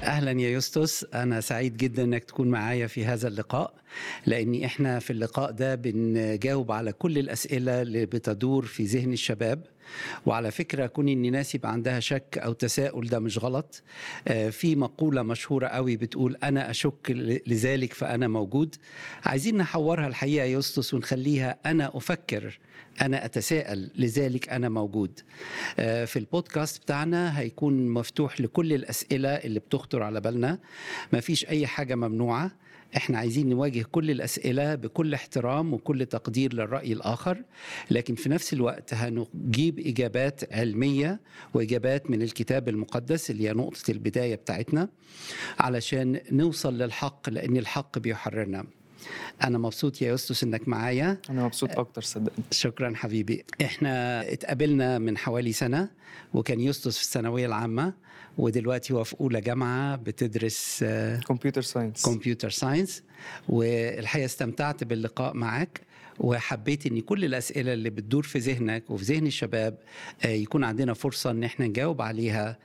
اهلا يا يوستوس انا سعيد جدا انك تكون معايا في هذا اللقاء لاني احنا في اللقاء ده بنجاوب على كل الاسئله اللي بتدور في ذهن الشباب وعلى فكره كون ان ناس يبقى عندها شك او تساؤل ده مش غلط آه، في مقوله مشهوره قوي بتقول انا اشك ل- لذلك فانا موجود عايزين نحورها الحقيقه يا يوستوس ونخليها انا افكر انا اتساءل لذلك انا موجود آه، في البودكاست بتاعنا هيكون مفتوح لكل الاسئله اللي بتخطر على بالنا مفيش اي حاجه ممنوعه احنا عايزين نواجه كل الاسئله بكل احترام وكل تقدير للراي الاخر لكن في نفس الوقت هنجيب اجابات علميه واجابات من الكتاب المقدس اللي هي نقطه البدايه بتاعتنا علشان نوصل للحق لان الحق بيحررنا انا مبسوط يا يوستوس انك معايا انا مبسوط اكتر صدقني شكرا حبيبي احنا اتقابلنا من حوالي سنة وكان يوستوس في الثانوية العامة ودلوقتي هو في أولى جامعة بتدرس كمبيوتر ساينس كمبيوتر ساينس والحقيقة استمتعت باللقاء معك وحبيت ان كل الاسئله اللي بتدور في ذهنك وفي ذهن الشباب آه، يكون عندنا فرصه ان احنا نجاوب عليها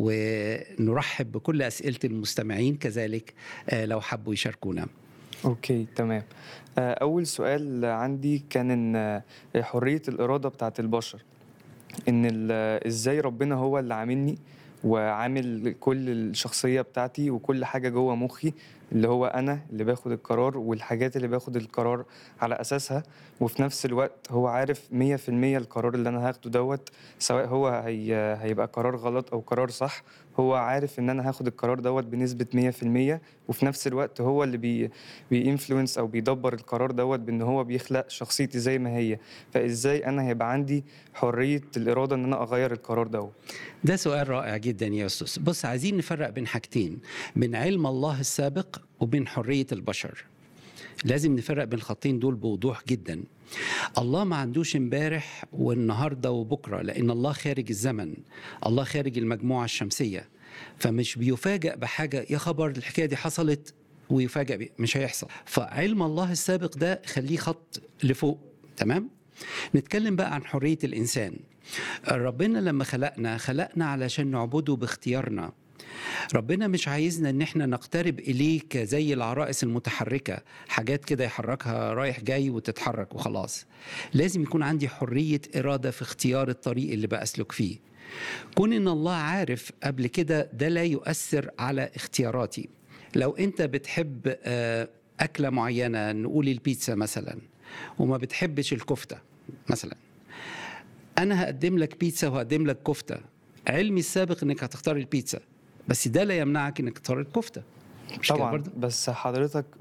ونرحب بكل اسئله المستمعين كذلك آه، لو حبوا يشاركونا اوكي تمام آه، اول سؤال عندي كان ان آه، حريه الاراده بتاعت البشر ان ال- ازاي ربنا هو اللي عاملني وعامل كل الشخصيه بتاعتي وكل حاجه جوه مخي اللي هو انا اللي باخد القرار والحاجات اللي باخد القرار على اساسها وفي نفس الوقت هو عارف 100% القرار اللي انا هاخده دوت سواء هو هي هيبقى قرار غلط او قرار صح هو عارف ان انا هاخد القرار دوت بنسبه 100% وفي نفس الوقت هو اللي بي بينفلونس او بيدبر القرار دوت بان هو بيخلق شخصيتي زي ما هي فازاي انا هيبقى عندي حريه الاراده ان انا اغير القرار دوت ده سؤال رائع جدا يا أستاذ بص عايزين نفرق بين حاجتين بين علم الله السابق وبين حرية البشر لازم نفرق بين الخطين دول بوضوح جدا الله ما عندوش امبارح والنهارده وبكره لان الله خارج الزمن الله خارج المجموعه الشمسيه فمش بيفاجأ بحاجه يا خبر الحكايه دي حصلت ويفاجأ بيه مش هيحصل فعلم الله السابق ده خليه خط لفوق تمام نتكلم بقى عن حريه الانسان ربنا لما خلقنا خلقنا علشان نعبده باختيارنا ربنا مش عايزنا ان احنا نقترب اليه كزي العرائس المتحركه حاجات كده يحركها رايح جاي وتتحرك وخلاص لازم يكون عندي حريه اراده في اختيار الطريق اللي بسلك فيه كون ان الله عارف قبل كده ده لا يؤثر على اختياراتي لو انت بتحب آه، اكله معينه نقول البيتزا مثلا وما بتحبش الكفته مثلا انا هقدم لك بيتزا وهقدم لك كفته علمي السابق انك هتختار البيتزا بس ده لا يمنعك انك تختار الكفته مش كده طبعا برضه بس حضرتك